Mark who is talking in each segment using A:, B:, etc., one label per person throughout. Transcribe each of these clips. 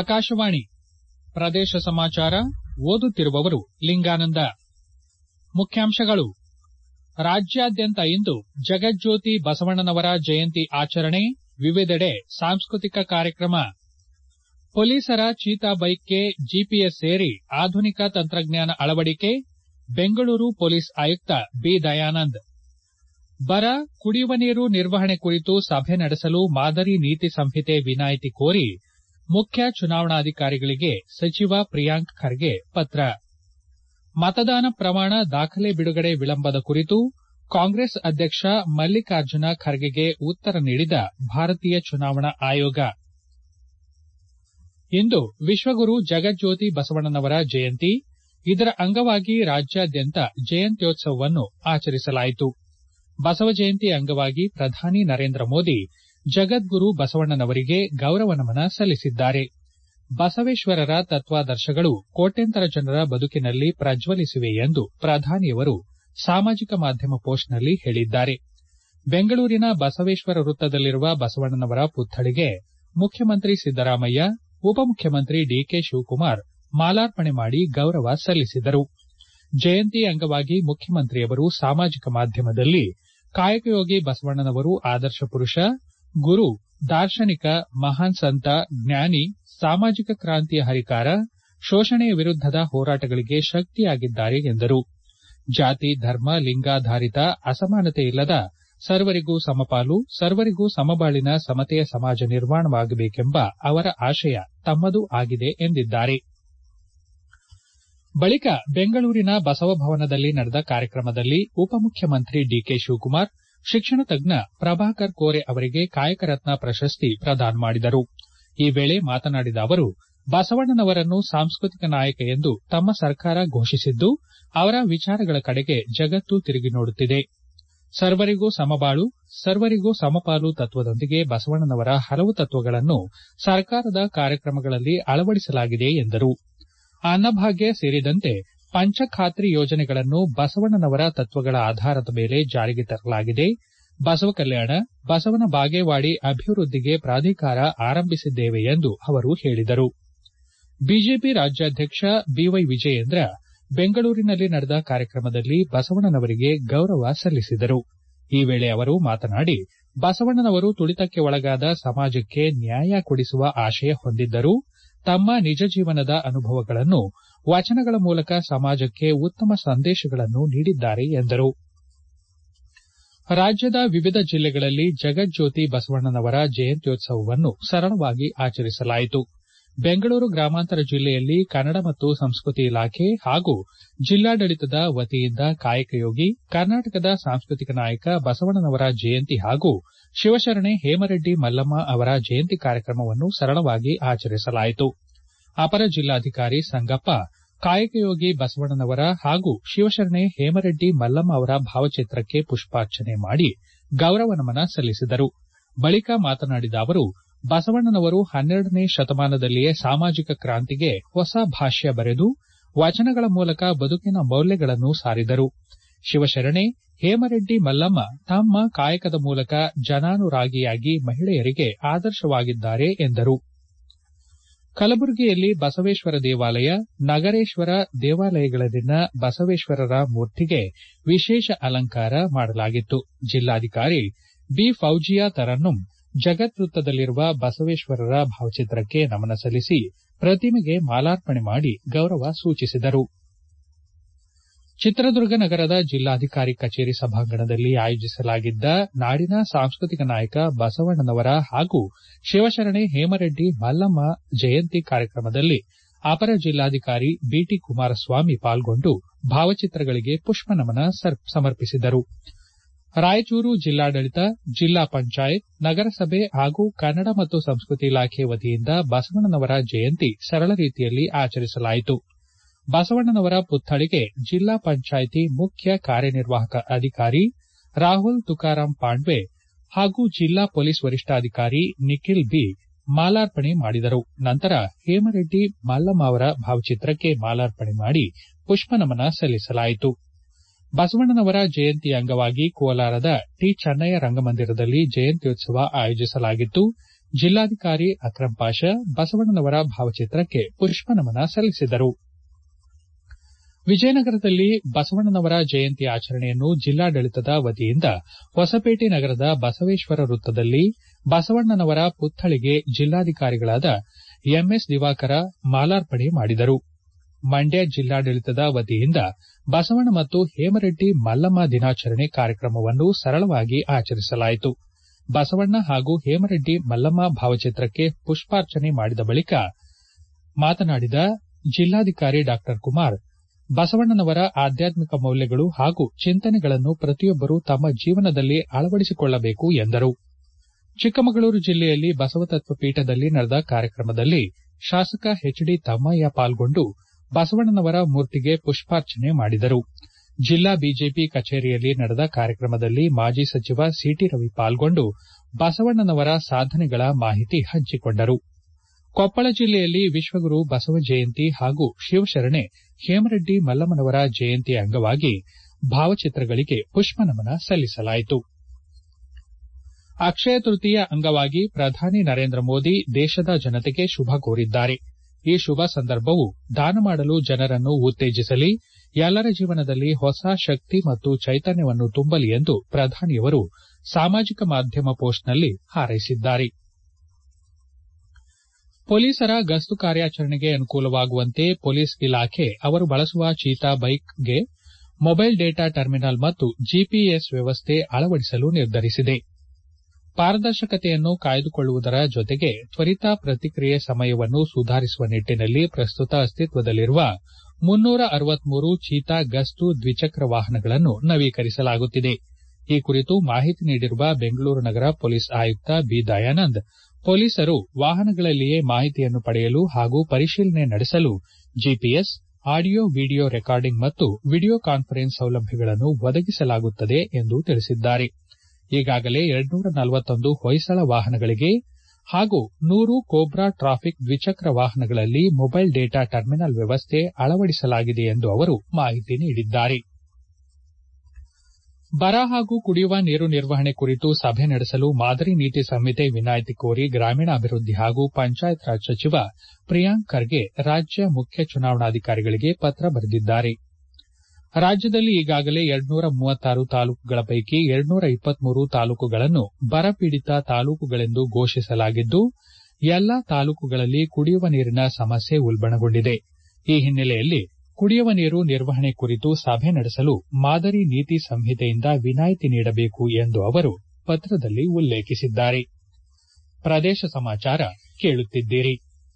A: ಆಕಾಶವಾಣಿ ಪ್ರದೇಶ ಸಮಾಚಾರ ಓದುತ್ತಿರುವವರು ಲಿಂಗಾನಂದ ಮುಖ್ಯಾಂಶಗಳು ರಾಜ್ಯಾದ್ಯಂತ ಇಂದು ಜಗಜ್ಯೋತಿ ಬಸವಣ್ಣನವರ ಜಯಂತಿ ಆಚರಣೆ ವಿವಿಧೆಡೆ ಸಾಂಸ್ಕೃತಿಕ ಕಾರ್ಯಕ್ರಮ ಪೊಲೀಸರ ಚೀತಾ ಬೈಕ್ಗೆ ಜಿಪಿಎಸ್ ಸೇರಿ ಆಧುನಿಕ ತಂತ್ರಜ್ಞಾನ ಅಳವಡಿಕೆ ಬೆಂಗಳೂರು ಪೊಲೀಸ್ ಆಯುಕ್ತ ಬಿ ದಯಾನಂದ್ ಬರ ಕುಡಿಯುವ ನೀರು ನಿರ್ವಹಣೆ ಕುರಿತು ಸಭೆ ನಡೆಸಲು ಮಾದರಿ ನೀತಿ ಸಂಹಿತೆ ವಿನಾಯಿತಿ ಕೋರಿ ಮುಖ್ಯ ಚುನಾವಣಾಧಿಕಾರಿಗಳಿಗೆ ಸಚಿವ ಪ್ರಿಯಾಂಕ್ ಖರ್ಗೆ ಪತ್ರ ಮತದಾನ ಪ್ರಮಾಣ ದಾಖಲೆ ಬಿಡುಗಡೆ ವಿಳಂಬದ ಕುರಿತು ಕಾಂಗ್ರೆಸ್ ಅಧ್ಯಕ್ಷ ಮಲ್ಲಿಕಾರ್ಜುನ ಖರ್ಗೆಗೆ ಉತ್ತರ ನೀಡಿದ ಭಾರತೀಯ ಚುನಾವಣಾ ಆಯೋಗ ಇಂದು ವಿಶ್ವಗುರು ಜಗಜ್ಯೋತಿ ಬಸವಣ್ಣನವರ ಜಯಂತಿ ಇದರ ಅಂಗವಾಗಿ ರಾಜ್ಯಾದ್ಯಂತ ಜಯಂತ್ಯೋತ್ಸವವನ್ನು ಆಚರಿಸಲಾಯಿತು ಬಸವ ಜಯಂತಿ ಅಂಗವಾಗಿ ಪ್ರಧಾನಿ ನರೇಂದ್ರ ಮೋದಿ ಜಗದ್ಗುರು ಬಸವಣ್ಣನವರಿಗೆ ಗೌರವ ನಮನ ಸಲ್ಲಿಸಿದ್ದಾರೆ ಬಸವೇಶ್ವರರ ತತ್ವಾದರ್ಶಗಳು ಕೋಟ್ಯಂತರ ಜನರ ಬದುಕಿನಲ್ಲಿ ಪ್ರಜ್ವಲಿಸಿವೆ ಎಂದು ಪ್ರಧಾನಿಯವರು ಸಾಮಾಜಿಕ ಮಾಧ್ಯಮ ಪೋಸ್ಟ್ನಲ್ಲಿ ಹೇಳಿದ್ದಾರೆ ಬೆಂಗಳೂರಿನ ಬಸವೇಶ್ವರ ವೃತ್ತದಲ್ಲಿರುವ ಬಸವಣ್ಣನವರ ಪುತ್ಥಳಿಗೆ ಮುಖ್ಯಮಂತ್ರಿ ಸಿದ್ದರಾಮಯ್ಯ ಉಪಮುಖ್ಯಮಂತ್ರಿ ಡಿಕೆ ಶಿವಕುಮಾರ್ ಮಾಲಾರ್ಪಣೆ ಮಾಡಿ ಗೌರವ ಸಲ್ಲಿಸಿದರು ಜಯಂತಿ ಅಂಗವಾಗಿ ಮುಖ್ಯಮಂತ್ರಿಯವರು ಸಾಮಾಜಿಕ ಮಾಧ್ಯಮದಲ್ಲಿ ಕಾಯಕಯೋಗಿ ಬಸವಣ್ಣನವರು ಆದರ್ಶ ಪುರುಷ ಗುರು ದಾರ್ಶನಿಕ ಮಹಾನ್ ಸಂತ ಜ್ಞಾನಿ ಸಾಮಾಜಿಕ ಕ್ರಾಂತಿಯ ಹರಿಕಾರ ಶೋಷಣೆಯ ವಿರುದ್ದದ ಹೋರಾಟಗಳಿಗೆ ಶಕ್ತಿಯಾಗಿದ್ದಾರೆ ಎಂದರು ಜಾತಿ ಧರ್ಮ ಲಿಂಗಾಧಾರಿತ ಅಸಮಾನತೆ ಇಲ್ಲದ ಸರ್ವರಿಗೂ ಸಮಪಾಲು ಸರ್ವರಿಗೂ ಸಮಬಾಳಿನ ಸಮತೆಯ ಸಮಾಜ ನಿರ್ಮಾಣವಾಗಬೇಕೆಂಬ ಅವರ ಆಶಯ ತಮ್ಮದೂ ಆಗಿದೆ ಎಂದಿದ್ದಾರೆ ಬಳಿಕ ಬೆಂಗಳೂರಿನ ಬಸವಭವನದಲ್ಲಿ ನಡೆದ ಕಾರ್ಯಕ್ರಮದಲ್ಲಿ ಉಪಮುಖ್ಯಮಂತ್ರಿ ಡಿಕೆ ಶಿವಕುಮಾರ್ ಶಿಕ್ಷಣ ತಜ್ಞ ಪ್ರಭಾಕರ್ ಕೋರೆ ಅವರಿಗೆ ಕಾಯಕ ರತ್ನ ಪ್ರಶಸ್ತಿ ಪ್ರದಾನ ಮಾಡಿದರು ಈ ವೇಳೆ ಮಾತನಾಡಿದ ಅವರು ಬಸವಣ್ಣನವರನ್ನು ಸಾಂಸ್ಕೃತಿಕ ನಾಯಕ ಎಂದು ತಮ್ಮ ಸರ್ಕಾರ ಘೋಷಿಸಿದ್ದು ಅವರ ವಿಚಾರಗಳ ಕಡೆಗೆ ಜಗತ್ತು ತಿರುಗಿ ನೋಡುತ್ತಿದೆ ಸರ್ವರಿಗೂ ಸಮಬಾಳು ಸರ್ವರಿಗೂ ಸಮಪಾಲು ತತ್ವದೊಂದಿಗೆ ಬಸವಣ್ಣನವರ ಹಲವು ತತ್ವಗಳನ್ನು ಸರ್ಕಾರದ ಕಾರ್ಯಕ್ರಮಗಳಲ್ಲಿ ಅಳವಡಿಸಲಾಗಿದೆ ಎಂದರು ಅನ್ನಭಾಗ್ಯ ಸೇರಿದಂತೆ ಪಂಚಖಾತ್ರಿ ಯೋಜನೆಗಳನ್ನು ಬಸವಣ್ಣನವರ ತತ್ವಗಳ ಆಧಾರದ ಮೇಲೆ ಜಾರಿಗೆ ತರಲಾಗಿದೆ ಬಸವ ಕಲ್ಯಾಣ ಬಸವನ ಬಾಗೇವಾಡಿ ಅಭಿವೃದ್ದಿಗೆ ಪ್ರಾಧಿಕಾರ ಆರಂಭಿಸಿದ್ದೇವೆ ಎಂದು ಅವರು ಹೇಳಿದರು ಬಿಜೆಪಿ ರಾಜ್ಯಾಧ್ಯಕ್ಷ ಬಿವೈ ವಿಜಯೇಂದ್ರ ಬೆಂಗಳೂರಿನಲ್ಲಿ ನಡೆದ ಕಾರ್ಯಕ್ರಮದಲ್ಲಿ ಬಸವಣ್ಣನವರಿಗೆ ಗೌರವ ಸಲ್ಲಿಸಿದರು ಈ ವೇಳೆ ಅವರು ಮಾತನಾಡಿ ಬಸವಣ್ಣನವರು ತುಳಿತಕ್ಕೆ ಒಳಗಾದ ಸಮಾಜಕ್ಕೆ ನ್ಯಾಯ ಕೊಡಿಸುವ ಆಶಯ ಹೊಂದಿದ್ದರು ತಮ್ಮ ನಿಜ ಜೀವನದ ಅನುಭವಗಳನ್ನು ವಚನಗಳ ಮೂಲಕ ಸಮಾಜಕ್ಕೆ ಉತ್ತಮ ಸಂದೇಶಗಳನ್ನು ನೀಡಿದ್ದಾರೆ ಎಂದರು ರಾಜ್ಯದ ವಿವಿಧ ಜಿಲ್ಲೆಗಳಲ್ಲಿ ಜಗಜ್ಯೋತಿ ಬಸವಣ್ಣನವರ ಜಯಂತ್ಯೋತ್ಸವವನ್ನು ಸರಳವಾಗಿ ಆಚರಿಸಲಾಯಿತು ಬೆಂಗಳೂರು ಗ್ರಾಮಾಂತರ ಜಿಲ್ಲೆಯಲ್ಲಿ ಕನ್ನಡ ಮತ್ತು ಸಂಸ್ಕೃತಿ ಇಲಾಖೆ ಹಾಗೂ ಜಿಲ್ಲಾಡಳಿತದ ವತಿಯಿಂದ ಕಾಯಕಯೋಗಿ ಕರ್ನಾಟಕದ ಸಾಂಸ್ಕೃತಿಕ ನಾಯಕ ಬಸವಣ್ಣನವರ ಜಯಂತಿ ಹಾಗೂ ಶಿವಶರಣೆ ಹೇಮರೆಡ್ಡಿ ಮಲ್ಲಮ್ಮ ಅವರ ಜಯಂತಿ ಕಾರ್ಯಕ್ರಮವನ್ನು ಸರಳವಾಗಿ ಆಚರಿಸಲಾಯಿತು ಅಪರ ಜಿಲ್ಲಾಧಿಕಾರಿ ಸಂಗಪ್ಪ ಕಾಯಕಯೋಗಿ ಬಸವಣ್ಣನವರ ಹಾಗೂ ಶಿವಶರಣೆ ಹೇಮರೆಡ್ಡಿ ಮಲ್ಲಮ್ಮ ಅವರ ಭಾವಚಿತ್ರಕ್ಕೆ ಪುಷ್ಪಾರ್ಚನೆ ಮಾಡಿ ಗೌರವ ನಮನ ಸಲ್ಲಿಸಿದರು ಬಳಿಕ ಮಾತನಾಡಿದ ಅವರು ಬಸವಣ್ಣನವರು ಹನ್ನೆರಡನೇ ಶತಮಾನದಲ್ಲಿಯೇ ಸಾಮಾಜಿಕ ಕ್ರಾಂತಿಗೆ ಹೊಸ ಭಾಷ್ಯ ಬರೆದು ವಚನಗಳ ಮೂಲಕ ಬದುಕಿನ ಮೌಲ್ಯಗಳನ್ನು ಸಾರಿದರು ಶಿವಶರಣೆ ಹೇಮರೆಡ್ಡಿ ಮಲ್ಲಮ್ಮ ತಮ್ಮ ಕಾಯಕದ ಮೂಲಕ ಜನಾನುರಾಗಿಯಾಗಿ ಮಹಿಳೆಯರಿಗೆ ಆದರ್ಶವಾಗಿದ್ದಾರೆ ಎಂದರು ಕಲಬುರಗಿಯಲ್ಲಿ ಬಸವೇಶ್ವರ ದೇವಾಲಯ ನಗರೇಶ್ವರ ದೇವಾಲಯಗಳಲ್ಲಿನ ಬಸವೇಶ್ವರರ ಮೂರ್ತಿಗೆ ವಿಶೇಷ ಅಲಂಕಾರ ಮಾಡಲಾಗಿತ್ತು ಜಿಲ್ಲಾಧಿಕಾರಿ ಬಿ ಫೌಜಿಯಾ ತರನ್ನುಂ ಜಗತ್ ವೃತ್ತದಲ್ಲಿರುವ ಬಸವೇಶ್ವರರ ಭಾವಚಿತ್ರಕ್ಕೆ ನಮನ ಸಲ್ಲಿಸಿ ಪ್ರತಿಮೆಗೆ ಮಾಲಾರ್ಪಣೆ ಮಾಡಿ ಗೌರವ ಸೂಚಿಸಿದರು ಚಿತ್ರದುರ್ಗ ನಗರದ ಜಿಲ್ಲಾಧಿಕಾರಿ ಕಚೇರಿ ಸಭಾಂಗಣದಲ್ಲಿ ಆಯೋಜಿಸಲಾಗಿದ್ದ ನಾಡಿನ ಸಾಂಸ್ಕೃತಿಕ ನಾಯಕ ಬಸವಣ್ಣನವರ ಹಾಗೂ ಶಿವಶರಣೆ ಹೇಮರೆಡ್ಡಿ ಮಲ್ಲಮ್ಮ ಜಯಂತಿ ಕಾರ್ಯಕ್ರಮದಲ್ಲಿ ಅಪರ ಜಿಲ್ಲಾಧಿಕಾರಿ ಬಿಟಿ ಕುಮಾರಸ್ವಾಮಿ ಪಾಲ್ಗೊಂಡು ಭಾವಚಿತ್ರಗಳಿಗೆ ಪುಷ್ಪನಮನ ಸಮರ್ಪಿಸಿದರು ರಾಯಚೂರು ಜಿಲ್ಲಾಡಳಿತ ಜಿಲ್ಲಾ ಪಂಚಾಯತ್ ನಗರಸಭೆ ಹಾಗೂ ಕನ್ನಡ ಮತ್ತು ಸಂಸ್ಕೃತಿ ಇಲಾಖೆ ವತಿಯಿಂದ ಬಸವಣ್ಣನವರ ಜಯಂತಿ ಸರಳ ರೀತಿಯಲ್ಲಿ ಆಚರಿಸಲಾಯಿತು ಬಸವಣ್ಣನವರ ಪುತ್ಥಳಿಗೆ ಜಿಲ್ಲಾ ಪಂಚಾಯಿತಿ ಮುಖ್ಯ ಕಾರ್ಯನಿರ್ವಾಹಕ ಅಧಿಕಾರಿ ರಾಹುಲ್ ತುಕಾರಾಂ ಪಾಂಡ್ವೆ ಹಾಗೂ ಜಿಲ್ಲಾ ಪೊಲೀಸ್ ವರಿಷ್ಠಾಧಿಕಾರಿ ನಿಖಿಲ್ ಬಿ ಮಾಲಾರ್ಪಣೆ ಮಾಡಿದರು ನಂತರ ಹೇಮರೆಡ್ಡಿ ಮಲ್ಲಮ್ಮ ಅವರ ಭಾವಚಿತ್ರಕ್ಕೆ ಮಾಲಾರ್ಪಣೆ ಮಾಡಿ ಪುಷ್ಪನಮನ ಸಲ್ಲಿಸಲಾಯಿತು ಬಸವಣ್ಣನವರ ಜಯಂತಿ ಅಂಗವಾಗಿ ಕೋಲಾರದ ಟಿ ಚೆನ್ನಯ್ಯ ರಂಗಮಂದಿರದಲ್ಲಿ ಜಯಂತ್ಯೋತ್ಸವ ಆಯೋಜಿಸಲಾಗಿತ್ತು ಜಿಲ್ಲಾಧಿಕಾರಿ ಅಕ್ರಂ ಪಾಷ ಬಸವಣ್ಣನವರ ಭಾವಚಿತ್ರಕ್ಕೆ ಪುಷ್ಪನಮನ ಸಲ್ಲಿಸಿದರು ವಿಜಯನಗರದಲ್ಲಿ ಬಸವಣ್ಣನವರ ಜಯಂತಿ ಆಚರಣೆಯನ್ನು ಜಿಲ್ಲಾಡಳಿತದ ವತಿಯಿಂದ ಹೊಸಪೇಟೆ ನಗರದ ಬಸವೇಶ್ವರ ವೃತ್ತದಲ್ಲಿ ಬಸವಣ್ಣನವರ ಪುತ್ಥಳಿಗೆ ಜಿಲ್ಲಾಧಿಕಾರಿಗಳಾದ ಎಂಎಸ್ ದಿವಾಕರ ಮಾಲಾರ್ಪಣೆ ಮಾಡಿದರು ಮಂಡ್ಯ ಜಿಲ್ಲಾಡಳಿತದ ವತಿಯಿಂದ ಬಸವಣ್ಣ ಮತ್ತು ಹೇಮರೆಡ್ಡಿ ಮಲ್ಲಮ್ಮ ದಿನಾಚರಣೆ ಕಾರ್ಯಕ್ರಮವನ್ನು ಸರಳವಾಗಿ ಆಚರಿಸಲಾಯಿತು ಬಸವಣ್ಣ ಹಾಗೂ ಹೇಮರೆಡ್ಡಿ ಮಲ್ಲಮ್ಮ ಭಾವಚಿತ್ರಕ್ಕೆ ಪುಷ್ಪಾರ್ಚನೆ ಮಾಡಿದ ಬಳಿಕ ಮಾತನಾಡಿದ ಜಿಲ್ಲಾಧಿಕಾರಿ ಡಾ ಕುಮಾರ್ ಬಸವಣ್ಣನವರ ಆಧ್ಯಾತ್ಮಿಕ ಮೌಲ್ಯಗಳು ಹಾಗೂ ಚಿಂತನೆಗಳನ್ನು ಪ್ರತಿಯೊಬ್ಬರು ತಮ್ಮ ಜೀವನದಲ್ಲಿ ಅಳವಡಿಸಿಕೊಳ್ಳಬೇಕು ಎಂದರು ಚಿಕ್ಕಮಗಳೂರು ಜಿಲ್ಲೆಯಲ್ಲಿ ಬಸವತತ್ವ ಪೀಠದಲ್ಲಿ ನಡೆದ ಕಾರ್ಯಕ್ರಮದಲ್ಲಿ ಶಾಸಕ ಎಚ್ ಡಿ ತಮ್ಮಯ್ಯ ಪಾಲ್ಗೊಂಡು ಬಸವಣ್ಣನವರ ಮೂರ್ತಿಗೆ ಪುಷ್ಪಾರ್ಚನೆ ಮಾಡಿದರು ಜಿಲ್ಲಾ ಬಿಜೆಪಿ ಕಚೇರಿಯಲ್ಲಿ ನಡೆದ ಕಾರ್ಯಕ್ರಮದಲ್ಲಿ ಮಾಜಿ ಸಚಿವ ಸಿಟಿ ರವಿ ಪಾಲ್ಗೊಂಡು ಬಸವಣ್ಣನವರ ಸಾಧನೆಗಳ ಮಾಹಿತಿ ಹಂಚಿಕೊಂಡರು ಕೊಪ್ಪಳ ಜಿಲ್ಲೆಯಲ್ಲಿ ವಿಶ್ವಗುರು ಬಸವ ಜಯಂತಿ ಹಾಗೂ ಶಿವಶರಣೆ ಹೇಮರೆಡ್ಡಿ ಮಲ್ಲಮ್ಮನವರ ಜಯಂತಿ ಅಂಗವಾಗಿ ಭಾವಚಿತ್ರಗಳಿಗೆ ಪುಷ್ಪನಮನ ಸಲ್ಲಿಸಲಾಯಿತು ಅಕ್ಷಯ ತೃತೀಯ ಅಂಗವಾಗಿ ಪ್ರಧಾನಿ ನರೇಂದ್ರ ಮೋದಿ ದೇಶದ ಜನತೆಗೆ ಶುಭ ಕೋರಿದ್ದಾರೆ ಈ ಶುಭ ಸಂದರ್ಭವು ದಾನ ಮಾಡಲು ಜನರನ್ನು ಉತ್ತೇಜಿಸಲಿ ಎಲ್ಲರ ಜೀವನದಲ್ಲಿ ಹೊಸ ಶಕ್ತಿ ಮತ್ತು ಚೈತನ್ಯವನ್ನು ತುಂಬಲಿ ಎಂದು ಪ್ರಧಾನಿಯವರು ಸಾಮಾಜಿಕ ಮಾಧ್ಯಮ ಪೋಸ್ಟ್ನಲ್ಲಿ ಹಾರೈಸಿದ್ದಾರೆ ಪೊಲೀಸರ ಗಸ್ತು ಕಾರ್ಯಾಚರಣೆಗೆ ಅನುಕೂಲವಾಗುವಂತೆ ಪೊಲೀಸ್ ಇಲಾಖೆ ಅವರು ಬಳಸುವ ಚೀತಾ ಬೈಕ್ಗೆ ಮೊಬೈಲ್ ಡೇಟಾ ಟರ್ಮಿನಲ್ ಮತ್ತು ಜಿಪಿಎಸ್ ವ್ಯವಸ್ಥೆ ಅಳವಡಿಸಲು ನಿರ್ಧರಿಸಿದೆ ಪಾರದರ್ಶಕತೆಯನ್ನು ಕಾಯ್ದುಕೊಳ್ಳುವುದರ ಜೊತೆಗೆ ತ್ವರಿತ ಪ್ರತಿಕ್ರಿಯೆ ಸಮಯವನ್ನು ಸುಧಾರಿಸುವ ನಿಟ್ಟಿನಲ್ಲಿ ಪ್ರಸ್ತುತ ಅಸ್ತಿತ್ವದಲ್ಲಿರುವ ಮುನ್ನೂರ ಅರವತ್ಮೂರು ಚೀತಾ ಗಸ್ತು ದ್ವಿಚಕ್ರ ವಾಹನಗಳನ್ನು ನವೀಕರಿಸಲಾಗುತ್ತಿದೆ ಈ ಕುರಿತು ಮಾಹಿತಿ ನೀಡಿರುವ ಬೆಂಗಳೂರು ನಗರ ಪೊಲೀಸ್ ಆಯುಕ್ತ ಬಿ ದಯಾನಂದ್ ಪೊಲೀಸರು ವಾಹನಗಳಲ್ಲಿಯೇ ಮಾಹಿತಿಯನ್ನು ಪಡೆಯಲು ಹಾಗೂ ಪರಿಶೀಲನೆ ನಡೆಸಲು ಜಿಪಿಎಸ್ ಆಡಿಯೋ ವಿಡಿಯೋ ರೆಕಾರ್ಡಿಂಗ್ ಮತ್ತು ವಿಡಿಯೋ ಕಾನ್ಫರೆನ್ಸ್ ಸೌಲಭ್ಯಗಳನ್ನು ಒದಗಿಸಲಾಗುತ್ತದೆ ಎಂದು ತಿಳಿಸಿದ್ದಾರೆ ಈಗಾಗಲೇ ಎರಡ್ನೂರ ನಲವತ್ತೊಂದು ಹೊಯ್ಸಳ ವಾಹನಗಳಿಗೆ ಹಾಗೂ ನೂರು ಕೋಬ್ರಾ ಟ್ರಾಫಿಕ್ ದ್ವಿಚಕ್ರ ವಾಹನಗಳಲ್ಲಿ ಮೊಬೈಲ್ ಡೇಟಾ ಟರ್ಮಿನಲ್ ವ್ಯವಸ್ಥೆ ಅಳವಡಿಸಲಾಗಿದೆ ಎಂದು ಅವರು ಮಾಹಿತಿ ನೀಡಿದ್ದಾರೆ ಬರ ಹಾಗೂ ಕುಡಿಯುವ ನೀರು ನಿರ್ವಹಣೆ ಕುರಿತು ಸಭೆ ನಡೆಸಲು ಮಾದರಿ ನೀತಿ ಸಂಹಿತೆ ವಿನಾಯಿತಿ ಕೋರಿ ಗ್ರಾಮೀಣಾಭಿವೃದ್ಧಿ ಹಾಗೂ ಪಂಚಾಯತ್ ರಾಜ್ ಸಚಿವ ಪ್ರಿಯಾಂಕ್ ಖರ್ಗೆ ರಾಜ್ಯ ಮುಖ್ಯ ಚುನಾವಣಾಧಿಕಾರಿಗಳಿಗೆ ಪತ್ರ ಬರೆದಿದ್ದಾರೆ ರಾಜ್ಯದಲ್ಲಿ ಈಗಾಗಲೇ ಎರಡ್ನೂರ ಮೂವತ್ತಾರು ತಾಲೂಕುಗಳ ಪೈಕಿ ಎರಡ್ನೂರ ಇಪ್ಪತ್ಮೂರು ತಾಲೂಕುಗಳನ್ನು ಬರಪೀಡಿತ ತಾಲೂಕುಗಳೆಂದು ಘೋಷಿಸಲಾಗಿದ್ದು ಎಲ್ಲಾ ತಾಲೂಕುಗಳಲ್ಲಿ ಕುಡಿಯುವ ನೀರಿನ ಸಮಸ್ಯೆ ಉಲ್ಬಣಗೊಂಡಿದೆ ಈ ಹಿನ್ನೆಲೆಯಲ್ಲಿ ಕುಡಿಯುವ ನೀರು ನಿರ್ವಹಣೆ ಕುರಿತು ಸಭೆ ನಡೆಸಲು ಮಾದರಿ ನೀತಿ ಸಂಹಿತೆಯಿಂದ ವಿನಾಯಿತಿ ನೀಡಬೇಕು ಎಂದು ಅವರು ಪತ್ರದಲ್ಲಿ ಉಲ್ಲೇಖಿಸಿದ್ದಾರೆ ಪ್ರದೇಶ ಸಮಾಚಾರ ಕೇಳುತ್ತಿದ್ದೀರಿ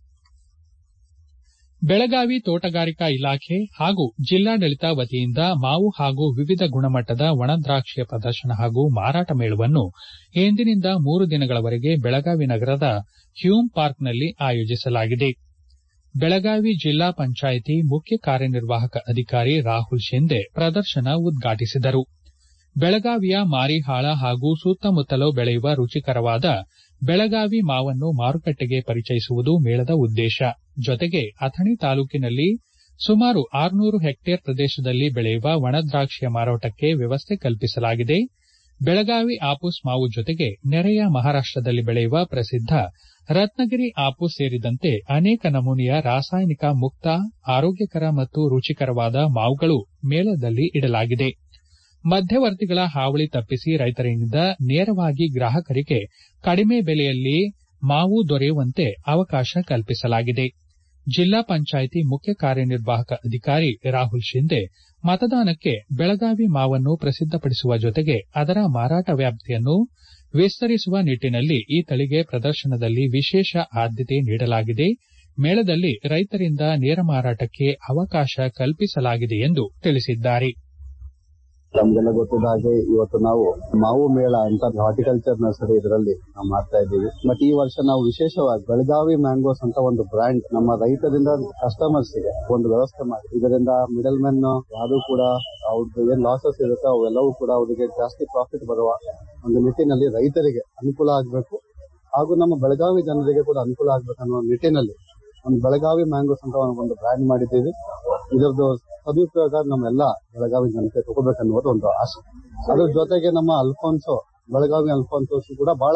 A: ಬೆಳಗಾವಿ ತೋಟಗಾರಿಕಾ ಇಲಾಖೆ ಹಾಗೂ ಜಿಲ್ಲಾಡಳಿತ ವತಿಯಿಂದ ಮಾವು ಹಾಗೂ ವಿವಿಧ ಗುಣಮಟ್ಟದ ಒಣದ್ರಾಕ್ಷಿಯ ಪ್ರದರ್ಶನ ಹಾಗೂ ಮಾರಾಟ ಮೇಳವನ್ನು ಇಂದಿನಿಂದ ಮೂರು ದಿನಗಳವರೆಗೆ ಬೆಳಗಾವಿ ನಗರದ ಹ್ಯೂಮ್ ಪಾರ್ಕ್ನಲ್ಲಿ ಆಯೋಜಿಸಲಾಗಿದೆ ಬೆಳಗಾವಿ ಜಿಲ್ಲಾ ಪಂಚಾಯಿತಿ ಮುಖ್ಯ ಕಾರ್ಯನಿರ್ವಾಹಕ ಅಧಿಕಾರಿ ರಾಹುಲ್ ಶಿಂದೆ ಪ್ರದರ್ಶನ ಉದ್ಘಾಟಿಸಿದರು ಬೆಳಗಾವಿಯ ಮಾರಿಹಾಳ ಹಾಗೂ ಸುತ್ತಮುತ್ತಲೂ ಬೆಳೆಯುವ ರುಚಿಕರವಾದ ಬೆಳಗಾವಿ ಮಾವನ್ನು ಮಾರುಕಟ್ಟೆಗೆ ಪರಿಚಯಿಸುವುದು ಮೇಳದ ಉದ್ದೇಶ ಜೊತೆಗೆ ಅಥಣಿ ತಾಲೂಕಿನಲ್ಲಿ ಸುಮಾರು ಆರುನೂರು ಹೆಕ್ಟೇರ್ ಪ್ರದೇಶದಲ್ಲಿ ಬೆಳೆಯುವ ಒಣದ್ರಾಕ್ಷಿಯ ಮಾರಾಟಕ್ಕೆ ವ್ಯವಸ್ಥೆ ಕಲ್ಪಿಸಲಾಗಿದೆ ಬೆಳಗಾವಿ ಆಪೂಸ್ ಮಾವು ಜೊತೆಗೆ ನೆರೆಯ ಮಹಾರಾಷ್ಟದಲ್ಲಿ ಬೆಳೆಯುವ ಪ್ರಸಿದ್ದ ರತ್ನಗಿರಿ ಆಪೂಸ್ ಸೇರಿದಂತೆ ಅನೇಕ ನಮೂನೆಯ ರಾಸಾಯನಿಕ ಮುಕ್ತ ಆರೋಗ್ಯಕರ ಮತ್ತು ರುಚಿಕರವಾದ ಮಾವುಗಳು ಮೇಳದಲ್ಲಿ ಇಡಲಾಗಿದೆ ಮಧ್ಯವರ್ತಿಗಳ ಹಾವಳಿ ತಪ್ಪಿಸಿ ರೈತರಿಂದ ನೇರವಾಗಿ ಗ್ರಾಹಕರಿಗೆ ಕಡಿಮೆ ಬೆಲೆಯಲ್ಲಿ ಮಾವು ದೊರೆಯುವಂತೆ ಅವಕಾಶ ಕಲ್ಪಿಸಲಾಗಿದೆ ಜಿಲ್ಲಾ ಪಂಚಾಯಿತಿ ಮುಖ್ಯ ಕಾರ್ಯನಿರ್ವಾಹಕ ಅಧಿಕಾರಿ ರಾಹುಲ್ ಶಿಂದೆ ಮತದಾನಕ್ಕೆ ಬೆಳಗಾವಿ ಮಾವನ್ನು ಪ್ರಸಿದ್ದಪಡಿಸುವ ಜೊತೆಗೆ ಅದರ ಮಾರಾಟ ವ್ಯಾಪ್ತಿಯನ್ನು ವಿಸ್ತರಿಸುವ ನಿಟ್ಟಿನಲ್ಲಿ ಈ ತಳಿಗೆ ಪ್ರದರ್ಶನದಲ್ಲಿ ವಿಶೇಷ ಆದ್ಯತೆ ನೀಡಲಾಗಿದೆ ಮೇಳದಲ್ಲಿ ರೈತರಿಂದ ನೇರ ಮಾರಾಟಕ್ಕೆ ಅವಕಾಶ ಕಲ್ಪಿಸಲಾಗಿದೆ ಎಂದು ತಿಳಿಸಿದ್ದಾರೆ
B: ನಮ್ಗೆಲ್ಲ ಗೊತ್ತಿದ್ದ ಹಾಗೆ ಇವತ್ತು ನಾವು ಮಾವು ಮೇಳ ಅಂತ ಹಾರ್ಟಿಕಲ್ಚರ್ ನರ್ಸರಿ ಇದರಲ್ಲಿ ನಾವು ಮಾಡ್ತಾ ಇದ್ದೀವಿ ಬಟ್ ಈ ವರ್ಷ ನಾವು ವಿಶೇಷವಾಗಿ ಬೆಳಗಾವಿ ಮ್ಯಾಂಗೋಸ್ ಅಂತ ಒಂದು ಬ್ರ್ಯಾಂಡ್ ನಮ್ಮ ರೈತರಿಂದ ಕಸ್ಟಮರ್ಸ್ ಗೆ ಒಂದು ವ್ಯವಸ್ಥೆ ಮಾಡಿ ಇದರಿಂದ ಮಿಡಲ್ ಮೆನ್ ಯಾರು ಕೂಡ ಅವ್ರದ್ದು ಏನ್ ಲಾಸಸ್ ಇರುತ್ತೋ ಅವೆಲ್ಲವೂ ಕೂಡ ಅವರಿಗೆ ಜಾಸ್ತಿ ಪ್ರಾಫಿಟ್ ಬರುವ ಒಂದು ನಿಟ್ಟಿನಲ್ಲಿ ರೈತರಿಗೆ ಅನುಕೂಲ ಆಗಬೇಕು ಹಾಗೂ ನಮ್ಮ ಬೆಳಗಾವಿ ಜನರಿಗೆ ಕೂಡ ಅನುಕೂಲ ಆಗ್ಬೇಕು ಅನ್ನೋ ನಿಟ್ಟಿನಲ್ಲಿ ಒಂದು ಬೆಳಗಾವಿ ಮ್ಯಾಂಗೋಸ್ ಅಂತ ಒಂದು ಬ್ರ್ಯಾಂಡ್ ಮಾಡಿದ್ದೀವಿ ಇದರದ್ದು ಸದುಪಯೋಗ ನಮ್ಮೆಲ್ಲ ಬೆಳಗಾವಿ ಜನತೆ ತಗೋಬೇಕನ್ನುವುದು ಒಂದು ಆಸೆ ಅದ್ರ ಜೊತೆಗೆ ನಮ್ಮ ಅಲ್ಫೋನ್ಸೋ ಬೆಳಗಾವಿ ಅಲ್ಫೋನ್ಸೋಸ್ ಕೂಡ ಬಹಳ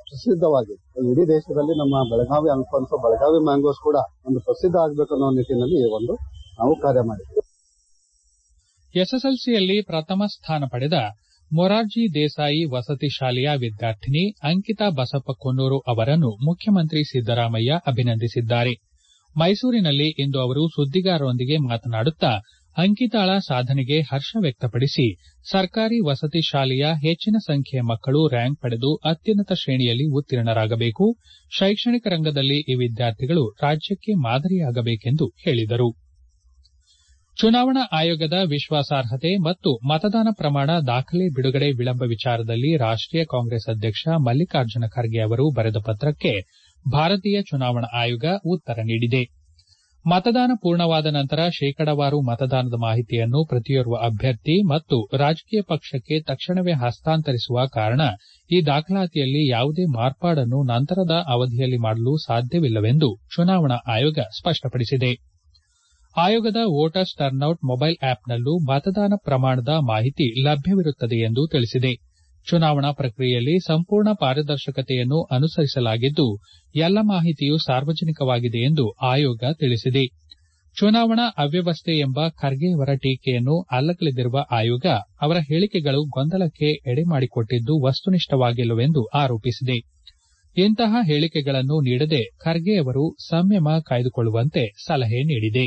B: ಪ್ರಸಿದ್ಧವಾಗಿದೆ ಇಡೀ ದೇಶದಲ್ಲಿ ನಮ್ಮ ಬೆಳಗಾವಿ ಅಲ್ಫಾನ್ಸೋ ಬೆಳಗಾವಿ ಮ್ಯಾಂಗೋಸ್ ಕೂಡ ಒಂದು ಪ್ರಸಿದ್ಧ ಆಗಬೇಕು ಅನ್ನೋ ನಿಟ್ಟಿನಲ್ಲಿ ಈ ಒಂದು ನಾವು ಕಾರ್ಯ ಮಾಡಿದ್ದೇವೆ
A: ಎಸ್ಎಸ್ಎಲ್ಸಿಯಲ್ಲಿ ಪ್ರಥಮ ಸ್ಥಾನ ಪಡೆದ ಮೊರಾರ್ಜಿ ದೇಸಾಯಿ ವಸತಿ ಶಾಲೆಯ ವಿದ್ಯಾರ್ಥಿನಿ ಅಂಕಿತಾ ಬಸಪ್ಪ ಕೊನ್ನೂರು ಅವರನ್ನು ಮುಖ್ಯಮಂತ್ರಿ ಸಿದ್ದರಾಮಯ್ಯ ಅಭಿನಂದಿಸಿದ್ದಾರೆ ಮೈಸೂರಿನಲ್ಲಿ ಇಂದು ಅವರು ಸುದ್ದಿಗಾರರೊಂದಿಗೆ ಮಾತನಾಡುತ್ತಾ ಅಂಕಿತಾಳ ಸಾಧನೆಗೆ ಹರ್ಷ ವ್ಯಕ್ತಪಡಿಸಿ ಸರ್ಕಾರಿ ವಸತಿ ಶಾಲೆಯ ಹೆಚ್ಚಿನ ಸಂಖ್ಯೆಯ ಮಕ್ಕಳು ರ್ಯಾಂಕ್ ಪಡೆದು ಅತ್ಯುನ್ನತ ಶ್ರೇಣಿಯಲ್ಲಿ ಉತ್ತೀರ್ಣರಾಗಬೇಕು ಶೈಕ್ಷಣಿಕ ರಂಗದಲ್ಲಿ ಈ ವಿದ್ಯಾರ್ಥಿಗಳು ರಾಜ್ಯಕ್ಕೆ ಮಾದರಿಯಾಗಬೇಕೆಂದು ಹೇಳಿದರು ಚುನಾವಣಾ ಆಯೋಗದ ವಿಶ್ವಾಸಾರ್ಹತೆ ಮತ್ತು ಮತದಾನ ಪ್ರಮಾಣ ದಾಖಲೆ ಬಿಡುಗಡೆ ವಿಳಂಬ ವಿಚಾರದಲ್ಲಿ ರಾಷ್ಟೀಯ ಕಾಂಗ್ರೆಸ್ ಅಧ್ಯಕ್ಷ ಮಲ್ಲಿಕಾರ್ಜುನ ಖರ್ಗೆ ಅವರು ಬರೆದ ಪತ್ರಕ್ಕೆ ಭಾರತೀಯ ಚುನಾವಣಾ ಆಯೋಗ ಉತ್ತರ ನೀಡಿದೆ ಮತದಾನ ಪೂರ್ಣವಾದ ನಂತರ ಶೇಕಡಾವಾರು ಮತದಾನದ ಮಾಹಿತಿಯನ್ನು ಪ್ರತಿಯೋರ್ವ ಅಭ್ಯರ್ಥಿ ಮತ್ತು ರಾಜಕೀಯ ಪಕ್ಷಕ್ಕೆ ತಕ್ಷಣವೇ ಹಸ್ತಾಂತರಿಸುವ ಕಾರಣ ಈ ದಾಖಲಾತಿಯಲ್ಲಿ ಯಾವುದೇ ಮಾರ್ಪಾಡನ್ನು ನಂತರದ ಅವಧಿಯಲ್ಲಿ ಮಾಡಲು ಸಾಧ್ಯವಿಲ್ಲವೆಂದು ಚುನಾವಣಾ ಆಯೋಗ ಸ್ಪಷ್ಟಪಡಿಸಿದೆ ಆಯೋಗದ ವೋಟರ್ಸ್ ಟರ್ನ್ಔಟ್ ಮೊಬೈಲ್ ಆಪ್ನಲ್ಲೂ ಮತದಾನ ಪ್ರಮಾಣದ ಮಾಹಿತಿ ಲಭ್ಯವಿರುತ್ತದೆ ಎಂದು ತಿಳಿಸಿದೆ ಚುನಾವಣಾ ಪ್ರಕ್ರಿಯೆಯಲ್ಲಿ ಸಂಪೂರ್ಣ ಪಾರದರ್ಶಕತೆಯನ್ನು ಅನುಸರಿಸಲಾಗಿದ್ದು ಎಲ್ಲ ಮಾಹಿತಿಯೂ ಸಾರ್ವಜನಿಕವಾಗಿದೆ ಎಂದು ಆಯೋಗ ತಿಳಿಸಿದೆ ಚುನಾವಣಾ ಅವ್ಯವಸ್ಥೆ ಎಂಬ ಖರ್ಗೆಯವರ ಟೀಕೆಯನ್ನು ಅಲ್ಲಗಳೆದಿರುವ ಆಯೋಗ ಅವರ ಹೇಳಿಕೆಗಳು ಗೊಂದಲಕ್ಕೆ ಎಡೆಮಾಡಿಕೊಟ್ಟಿದ್ದು ವಸ್ತುನಿಷ್ಠವಾಗಿಲ್ಲವೆಂದು ಆರೋಪಿಸಿದೆ ಇಂತಹ ಹೇಳಿಕೆಗಳನ್ನು ನೀಡದೆ ಖರ್ಗೆಯವರು ಸಂಯಮ ಕಾಯ್ದುಕೊಳ್ಳುವಂತೆ ಸಲಹೆ ನೀಡಿದೆ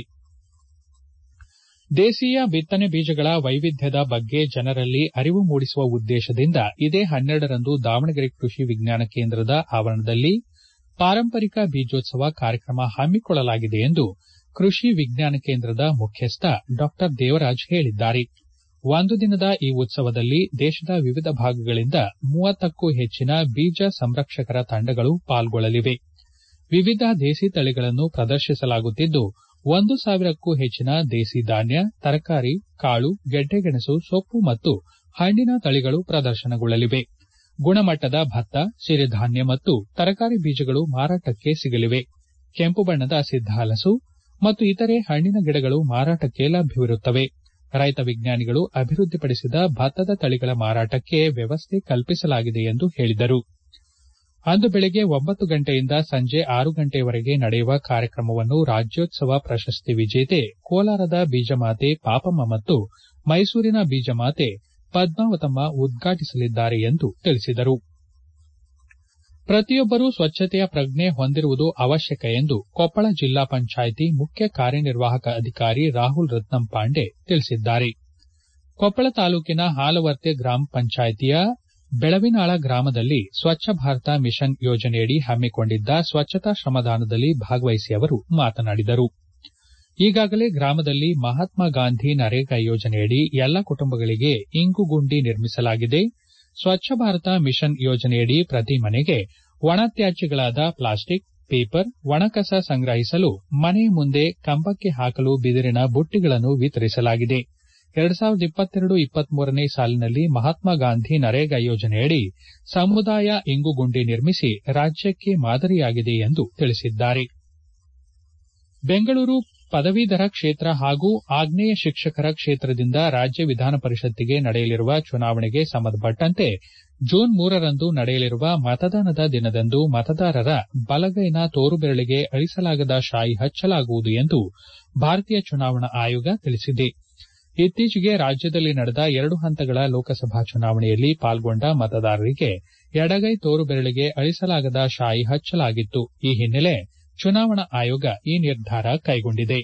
A: ದೇಶೀಯ ಬಿತ್ತನೆ ಬೀಜಗಳ ವೈವಿಧ್ಯದ ಬಗ್ಗೆ ಜನರಲ್ಲಿ ಅರಿವು ಮೂಡಿಸುವ ಉದ್ದೇಶದಿಂದ ಇದೇ ಹನ್ನೆರಡರಂದು ದಾವಣಗೆರೆ ಕೃಷಿ ವಿಜ್ಞಾನ ಕೇಂದ್ರದ ಆವರಣದಲ್ಲಿ ಪಾರಂಪರಿಕ ಬೀಜೋತ್ಸವ ಕಾರ್ಯಕ್ರಮ ಹಮ್ಮಿಕೊಳ್ಳಲಾಗಿದೆ ಎಂದು ಕೃಷಿ ವಿಜ್ಞಾನ ಕೇಂದ್ರದ ಮುಖ್ಯಸ್ಥ ಡಾ ದೇವರಾಜ್ ಹೇಳಿದ್ದಾರೆ ಒಂದು ದಿನದ ಈ ಉತ್ಸವದಲ್ಲಿ ದೇಶದ ವಿವಿಧ ಭಾಗಗಳಿಂದ ಮೂವತ್ತಕ್ಕೂ ಹೆಚ್ಚಿನ ಬೀಜ ಸಂರಕ್ಷಕರ ತಂಡಗಳು ಪಾಲ್ಗೊಳ್ಳಲಿವೆ ವಿವಿಧ ದೇಸಿ ತಳಿಗಳನ್ನು ಪ್ರದರ್ಶಿಸಲಾಗುತ್ತಿದ್ದು ಒಂದು ಸಾವಿರಕ್ಕೂ ಹೆಚ್ಚಿನ ದೇಸಿ ಧಾನ್ಯ ತರಕಾರಿ ಕಾಳು ಗೆಡ್ಡೆಗೆಣಸು ಸೊಪ್ಪು ಮತ್ತು ಹಣ್ಣಿನ ತಳಿಗಳು ಪ್ರದರ್ಶನಗೊಳ್ಳಲಿವೆ ಗುಣಮಟ್ಟದ ಭತ್ತ ಸಿರಿಧಾನ್ಯ ಮತ್ತು ತರಕಾರಿ ಬೀಜಗಳು ಮಾರಾಟಕ್ಕೆ ಸಿಗಲಿವೆ ಕೆಂಪು ಬಣ್ಣದ ಸಿದ್ದ ಹಲಸು ಮತ್ತು ಇತರೆ ಹಣ್ಣಿನ ಗಿಡಗಳು ಮಾರಾಟಕ್ಕೆ ಲಭ್ಯವಿರುತ್ತವೆ ರೈತ ವಿಜ್ಞಾನಿಗಳು ಅಭಿವೃದ್ಧಿಪಡಿಸಿದ ಭತ್ತದ ತಳಿಗಳ ಮಾರಾಟಕ್ಕೆ ವ್ಯವಸ್ಥೆ ಕಲ್ಪಿಸಲಾಗಿದೆ ಎಂದು ಹೇಳಿದರು ಅಂದು ಬೆಳಗ್ಗೆ ಒಂಬತ್ತು ಗಂಟೆಯಿಂದ ಸಂಜೆ ಆರು ಗಂಟೆಯವರೆಗೆ ನಡೆಯುವ ಕಾರ್ಯಕ್ರಮವನ್ನು ರಾಜ್ಯೋತ್ಸವ ಪ್ರಶಸ್ತಿ ವಿಜೇತೆ ಕೋಲಾರದ ಬೀಜಮಾತೆ ಪಾಪಮ್ಮ ಮತ್ತು ಮೈಸೂರಿನ ಬೀಜಮಾತೆ ಪದ್ಮಾವತಮ್ಮ ಉದ್ಘಾಟಿಸಲಿದ್ದಾರೆ ಎಂದು ತಿಳಿಸಿದರು ಪ್ರತಿಯೊಬ್ಬರೂ ಸ್ವಚ್ಛತೆಯ ಪ್ರಜ್ಞೆ ಹೊಂದಿರುವುದು ಅವಶ್ಯಕ ಎಂದು ಕೊಪ್ಪಳ ಜಿಲ್ಲಾ ಪಂಚಾಯಿತಿ ಮುಖ್ಯ ಕಾರ್ಯನಿರ್ವಾಹಕ ಅಧಿಕಾರಿ ರಾಹುಲ್ ರತ್ನಂ ಪಾಂಡೆ ತಿಳಿಸಿದ್ದಾರೆ ಕೊಪ್ಪಳ ತಾಲೂಕಿನ ಹಾಲವರ್ತೆ ಗ್ರಾಮ ಪಂಚಾಯಿತಿಯ ಬೆಳವಿನಾಳ ಗ್ರಾಮದಲ್ಲಿ ಸ್ವಚ್ಛ ಭಾರತ ಮಿಷನ್ ಯೋಜನೆಯಡಿ ಹಮ್ಮಿಕೊಂಡಿದ್ದ ಸ್ವಚ್ಛತಾ ಶ್ರಮದಾನದಲ್ಲಿ ಭಾಗವಹಿಸಿ ಅವರು ಮಾತನಾಡಿದರು ಈಗಾಗಲೇ ಗ್ರಾಮದಲ್ಲಿ ಮಹಾತ್ಮ ಗಾಂಧಿ ನರೇಗಾ ಯೋಜನೆಯಡಿ ಎಲ್ಲ ಕುಟುಂಬಗಳಿಗೆ ಇಂಗುಗುಂಡಿ ನಿರ್ಮಿಸಲಾಗಿದೆ ಸ್ವಚ್ಛ ಭಾರತ ಮಿಷನ್ ಯೋಜನೆಯಡಿ ಪ್ರತಿ ಮನೆಗೆ ಒಣತ್ಯಾಜ್ಯಗಳಾದ ಪ್ಲಾಸ್ಟಿಕ್ ಪೇಪರ್ ಒಣಕಸ ಸಂಗ್ರಹಿಸಲು ಮನೆ ಮುಂದೆ ಕಂಬಕ್ಕೆ ಹಾಕಲು ಬಿದಿರಿನ ಬುಟ್ಟಿಗಳನ್ನು ವಿತರಿಸಲಾಗಿದೆ ಎರಡ್ ಸಾವಿರದ ಇಪ್ಪತ್ತೆರಡು ಇಪ್ಪತ್ಮೂರನೇ ಸಾಲಿನಲ್ಲಿ ಮಹಾತ್ಮ ಗಾಂಧಿ ನರೇಗಾ ಯೋಜನೆಯಡಿ ಸಮುದಾಯ ಇಂಗುಗುಂಡಿ ನಿರ್ಮಿಸಿ ರಾಜ್ಯಕ್ಕೆ ಮಾದರಿಯಾಗಿದೆ ಎಂದು ತಿಳಿಸಿದ್ದಾರೆ ಬೆಂಗಳೂರು ಪದವೀಧರ ಕ್ಷೇತ್ರ ಹಾಗೂ ಆಗ್ನೇಯ ಶಿಕ್ಷಕರ ಕ್ಷೇತ್ರದಿಂದ ರಾಜ್ಯ ವಿಧಾನ ಪರಿಷತ್ತಿಗೆ ನಡೆಯಲಿರುವ ಚುನಾವಣೆಗೆ ಸಂಬಂಧಪಟ್ಟಂತೆ ಜೂನ್ ಮೂರರಂದು ನಡೆಯಲಿರುವ ಮತದಾನದ ದಿನದಂದು ಮತದಾರರ ಬಲಗೈನ ತೋರುಬೆರಳಿಗೆ ಅಳಿಸಲಾಗದ ಶಾಯಿ ಹಚ್ಚಲಾಗುವುದು ಎಂದು ಭಾರತೀಯ ಚುನಾವಣಾ ಆಯೋಗ ತಿಳಿಸಿದೆ ಇತ್ತೀಚೆಗೆ ರಾಜ್ಯದಲ್ಲಿ ನಡೆದ ಎರಡು ಹಂತಗಳ ಲೋಕಸಭಾ ಚುನಾವಣೆಯಲ್ಲಿ ಪಾಲ್ಗೊಂಡ ಮತದಾರರಿಗೆ ಎಡಗೈ ತೋರುಬೆರಳಿಗೆ ಅಳಿಸಲಾಗದ ಶಾಯಿ ಹಚ್ಚಲಾಗಿತ್ತು ಈ ಹಿನ್ನೆಲೆ ಚುನಾವಣಾ ಆಯೋಗ ಈ ನಿರ್ಧಾರ ಕೈಗೊಂಡಿದೆ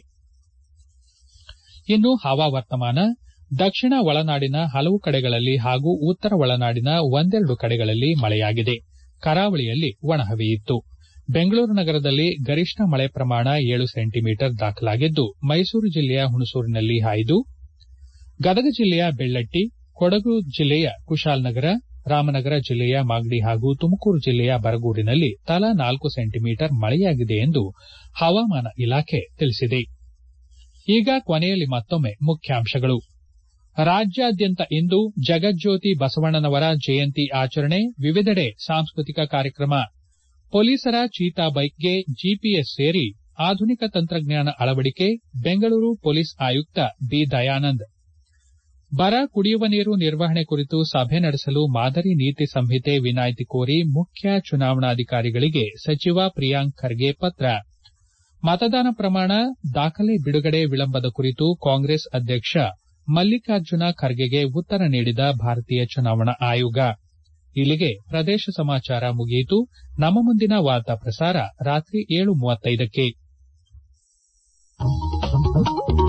A: ಇನ್ನು ಹವಾವರ್ತಮಾನ ದಕ್ಷಿಣ ಒಳನಾಡಿನ ಹಲವು ಕಡೆಗಳಲ್ಲಿ ಹಾಗೂ ಉತ್ತರ ಒಳನಾಡಿನ ಒಂದೆರಡು ಕಡೆಗಳಲ್ಲಿ ಮಳೆಯಾಗಿದೆ ಕರಾವಳಿಯಲ್ಲಿ ಒಣಹವೆಯಿತ್ತು ಬೆಂಗಳೂರು ನಗರದಲ್ಲಿ ಗರಿಷ್ಠ ಮಳೆ ಪ್ರಮಾಣ ಏಳು ಸೆಂಟಿಮೀಟರ್ ದಾಖಲಾಗಿದ್ದು ಮೈಸೂರು ಜಿಲ್ಲೆಯ ಹುಣಸೂರಿನಲ್ಲಿ ಐದು ಗದಗ ಜಿಲ್ಲೆಯ ಬೆಳ್ಳಟ್ಟಿ ಕೊಡಗು ಜಿಲ್ಲೆಯ ಕುಶಾಲನಗರ ರಾಮನಗರ ಜಿಲ್ಲೆಯ ಮಾಗಡಿ ಹಾಗೂ ತುಮಕೂರು ಜಿಲ್ಲೆಯ ಬರಗೂರಿನಲ್ಲಿ ತಲಾ ನಾಲ್ಕು ಸೆಂಟಿಮೀಟರ್ ಮಳೆಯಾಗಿದೆ ಎಂದು ಹವಾಮಾನ ಇಲಾಖೆ ತಿಳಿಸಿದೆ ಈಗ ಕೊನೆಯಲ್ಲಿ ಮತ್ತೊಮ್ಮೆ ಮುಖ್ಯಾಂಶಗಳು ರಾಜ್ಯಾದ್ಯಂತ ಇಂದು ಜಗಜ್ಯೋತಿ ಬಸವಣ್ಣನವರ ಜಯಂತಿ ಆಚರಣೆ ವಿವಿಧೆಡೆ ಸಾಂಸ್ಕೃತಿಕ ಕಾರ್ಯಕ್ರಮ ಪೊಲೀಸರ ಚೀತಾ ಬೈಕ್ಗೆ ಜಿಪಿಎಸ್ ಸೇರಿ ಆಧುನಿಕ ತಂತ್ರಜ್ಞಾನ ಅಳವಡಿಕೆ ಬೆಂಗಳೂರು ಪೊಲೀಸ್ ಆಯುಕ್ತ ಬಿ ದಯಾನಂದ್ ಬರ ಕುಡಿಯುವ ನೀರು ನಿರ್ವಹಣೆ ಕುರಿತು ಸಭೆ ನಡೆಸಲು ಮಾದರಿ ನೀತಿ ಸಂಹಿತೆ ವಿನಾಯಿತಿ ಕೋರಿ ಮುಖ್ಯ ಚುನಾವಣಾಧಿಕಾರಿಗಳಿಗೆ ಸಚಿವ ಪ್ರಿಯಾಂಕ್ ಖರ್ಗೆ ಪತ್ರ ಮತದಾನ ಪ್ರಮಾಣ ದಾಖಲೆ ಬಿಡುಗಡೆ ವಿಳಂಬದ ಕುರಿತು ಕಾಂಗ್ರೆಸ್ ಅಧ್ಯಕ್ಷ ಮಲ್ಲಿಕಾರ್ಜುನ ಖರ್ಗೆಗೆ ಉತ್ತರ ನೀಡಿದ ಭಾರತೀಯ ಚುನಾವಣಾ ಆಯೋಗ ಇಲ್ಲಿಗೆ ಪ್ರದೇಶ ಸಮಾಚಾರ ಮುಗಿಯಿತು ನಮ್ಮ ಮುಂದಿನ ವಾರ್ತಾ ಪ್ರಸಾರ ರಾತ್ರಿ ಏಳು ಮೂವತ್ತೈದಕ್ಕೆ